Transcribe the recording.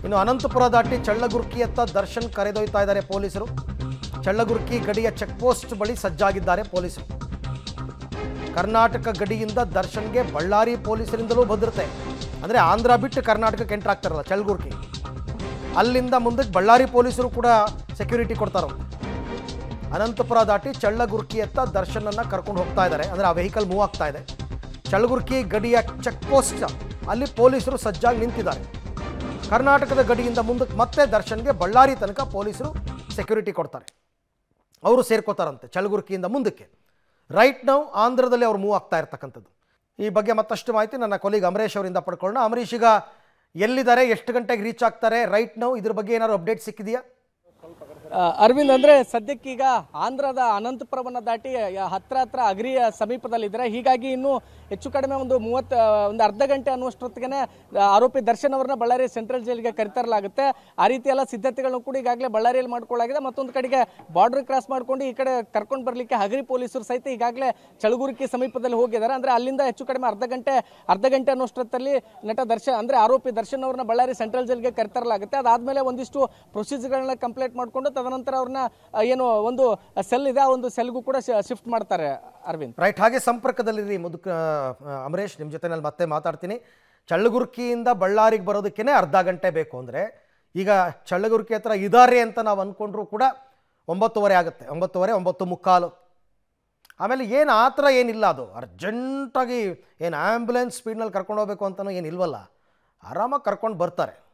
ಇನ್ನು ಅನಂತಪುರ ದಾಟಿ ಚಳ್ಳಗುರ್ಕಿಯತ್ತ ದರ್ಶನ್ ಕರೆದೊಯ್ತಾ ಇದ್ದಾರೆ ಪೊಲೀಸರು ಚಳ್ಳಗುರ್ಕಿ ಗಡಿಯ ಚೆಕ್ ಪೋಸ್ಟ್ ಬಳಿ ಸಜ್ಜಾಗಿದ್ದಾರೆ ಪೊಲೀಸರು ಕರ್ನಾಟಕ ಗಡಿಯಿಂದ ದರ್ಶನ್ಗೆ ಬಳ್ಳಾರಿ ಪೊಲೀಸರಿಂದಲೂ ಭದ್ರತೆ ಅಂದರೆ ಆಂಧ್ರ ಬಿಟ್ಟು ಕರ್ನಾಟಕಕ್ಕೆ ಎಂಟ್ರ್ ಆಗ್ತಾರಲ್ಲ ಚಳ್ಳಗುರ್ಕಿ ಅಲ್ಲಿಂದ ಮುಂದಕ್ಕೆ ಬಳ್ಳಾರಿ ಪೊಲೀಸರು ಕೂಡ ಸೆಕ್ಯೂರಿಟಿ ಕೊಡ್ತಾರಂತೆ ಅನಂತಪುರ ದಾಟಿ ಚಳ್ಳಗುರ್ಕಿಯತ್ತ ದರ್ಶನನ್ನು ಕರ್ಕೊಂಡು ಹೋಗ್ತಾ ಇದ್ದಾರೆ ಅಂದರೆ ಆ ವೆಹಿಕಲ್ ಮೂವ್ ಆಗ್ತಾ ಇದೆ ಚಳ್ಳಗುರ್ಕಿ ಗಡಿಯ ಚೆಕ್ ಪೋಸ್ಟ್ ಅಲ್ಲಿ ಪೊಲೀಸರು ಸಜ್ಜಾಗಿ ನಿಂತಿದ್ದಾರೆ ಕರ್ನಾಟಕದ ಗಡಿಯಿಂದ ಮುಂದಕ್ಕೆ ಮತ್ತೆ ದರ್ಶನ್ಗೆ ಬಳ್ಳಾರಿ ತನಕ ಪೊಲೀಸರು ಸೆಕ್ಯೂರಿಟಿ ಕೊಡ್ತಾರೆ ಅವರು ಸೇರ್ಕೋತಾರಂತೆ ಚಳ್ಳಗುರ್ಕಿಯಿಂದ ಮುಂದಕ್ಕೆ ರೈಟ್ ನಾವು ಆಂಧ್ರದಲ್ಲಿ ಅವ್ರು ಮೂವ್ ಆಗ್ತಾ ಇರ್ತಕ್ಕಂಥದ್ದು ಈ ಬಗ್ಗೆ ಮತ್ತಷ್ಟು ಮಾಹಿತಿ ನನ್ನ ಕೊಲಿಗ್ ಅಮರೇಶ್ ಅವರಿಂದ ಪಡ್ಕೊಳ್ಳೋಣ ಅಮರೀಶ್ ಈಗ ಎಲ್ಲಿದ್ದಾರೆ ಎಷ್ಟು ಗಂಟೆಗೆ ರೀಚ್ ಆಗ್ತಾರೆ ರೈಟ್ ನಾವು ಇದ್ರ ಬಗ್ಗೆ ಏನಾದ್ರು ಅಪ್ಡೇಟ್ ಸಿಕ್ಕಿದೆಯಾ ಆ, ಅರವಿಂದ್ ಅಂದ್ರೆ ಸದ್ಯಕ್ಕೀಗ ಆಂಧ್ರದ ಅನಂತಪುರವನ್ನ ದಾಟಿ ಆ, ಹತ್ರ ಹತ್ರ ಅಗ್ರಿಯ ಸಮೀಪದಲ್ಲಿದ್ದಾರೆ ಹೀಗಾಗಿ ಇನ್ನು ಹೆಚ್ಚು ಕಡಿಮೆ ಒಂದು ಮೂವತ್ತು ಒಂದು ಅರ್ಧ ಗಂಟೆ ಅನ್ನುವಷ್ಟೊತ್ತಿಗೆ ಆರೋಪಿ ದರ್ಶನ್ ಅವರನ್ನ ಬಳ್ಳಾರಿ ಸೆಂಟ್ರಲ್ ಜೈಲಿಗೆ ಕರೆತರಲಾಗುತ್ತೆ ಆ ರೀತಿ ಎಲ್ಲ ಸಿದ್ಧತೆಗಳನ್ನು ಕೂಡ ಈಗಾಗಲೇ ಬಳ್ಳಾರಿಯಲ್ಲಿ ಮಾಡ್ಕೊಳ್ಳಾಗಿದೆ ಮತ್ತೊಂದು ಕಡೆಗೆ ಬಾರ್ಡರ್ ಕ್ರಾಸ್ ಮಾಡ್ಕೊಂಡು ಈ ಕಡೆ ಕರ್ಕೊಂಡು ಬರ್ಲಿಕ್ಕೆ ಹಗರಿ ಪೊಲೀಸರು ಸಹಿತ ಈಗಾಗಲೇ ಚಳಗುರಿಕಿ ಸಮೀಪದಲ್ಲಿ ಹೋಗಿದ್ದಾರೆ ಅಂದ್ರೆ ಅಲ್ಲಿಂದ ಹೆಚ್ಚು ಕಡಿಮೆ ಅರ್ಧ ಗಂಟೆ ಅರ್ಧ ಗಂಟೆ ಅನ್ನೋಷ್ಟೊತ್ತಲ್ಲಿ ನಟ ದರ್ಶನ್ ಅಂದ್ರೆ ಆರೋಪಿ ದರ್ಶನ್ ಅವ್ರನ್ನ ಬಳ್ಳಾರಿ ಸೆಂಟ್ರಲ್ ಜೈಲ್ಗೆ ಕರೆತರಲಾಗುತ್ತೆ ಅದಾದ್ಮೇಲೆ ಒಂದಿಷ್ಟು ಪ್ರೊಸೀಜರ್ಗಳನ್ನ ಕಂಪ್ಲೀಟ್ ಮಾಡ್ಕೊಂಡು ತದನಂತರ ಅವ್ರನ್ನ ಆ, ಏನು ಒಂದು ಸೆಲ್ ಇದೆ ಆ ಒಂದು ಸೆಲ್ಗೂ ಕೂಡ ಶಿಫ್ಟ್ ಮಾಡ್ತಾರೆ ಅರವಿಂದ್ ರೈಟ್ ಹಾಗೆ ಸಂಪರ್ಕದಲ್ಲಿರಿ ಮುದುಕ ಆ, ಅಮರೇಶ್ ನಿಮ್ಮ ಜೊತೆನಲ್ಲಿ ಮತ್ತೆ ಮಾತಾಡ್ತೀನಿ ಚಳ್ಳಗುರ್ಕಿಯಿಂದ ಬಳ್ಳಾರಿಗೆ ಬರೋದಕ್ಕೇ ಅರ್ಧ ಗಂಟೆ ಬೇಕು ಅಂದರೆ ಈಗ ಚಳ್ಳಗುರ್ಕಿ ಹತ್ರ ಇದಾರೆ ಅಂತ ನಾವು ಅಂದ್ಕೊಂಡ್ರೂ ಕೂಡ ಒಂಬತ್ತುವರೆ ಆಗುತ್ತೆ ಒಂಬತ್ತುವರೆ ಒಂಬತ್ತು ಮುಕ್ಕಾಲು ಆಮೇಲೆ ಏನು ಆ ಥರ ಏನಿಲ್ಲ ಅದು ಅರ್ಜೆಂಟಾಗಿ ಏನು ಆ್ಯಂಬುಲೆನ್ಸ್ ಸ್ಪೀಡ್ನಲ್ಲಿ ಕರ್ಕೊಂಡು ಹೋಗ್ಬೇಕು ಅಂತಲೂ ಏನು ಇಲ್ವಲ್ಲ ಆರಾಮಾಗಿ ಕರ್ಕೊಂಡು ಬರ್ತಾರೆ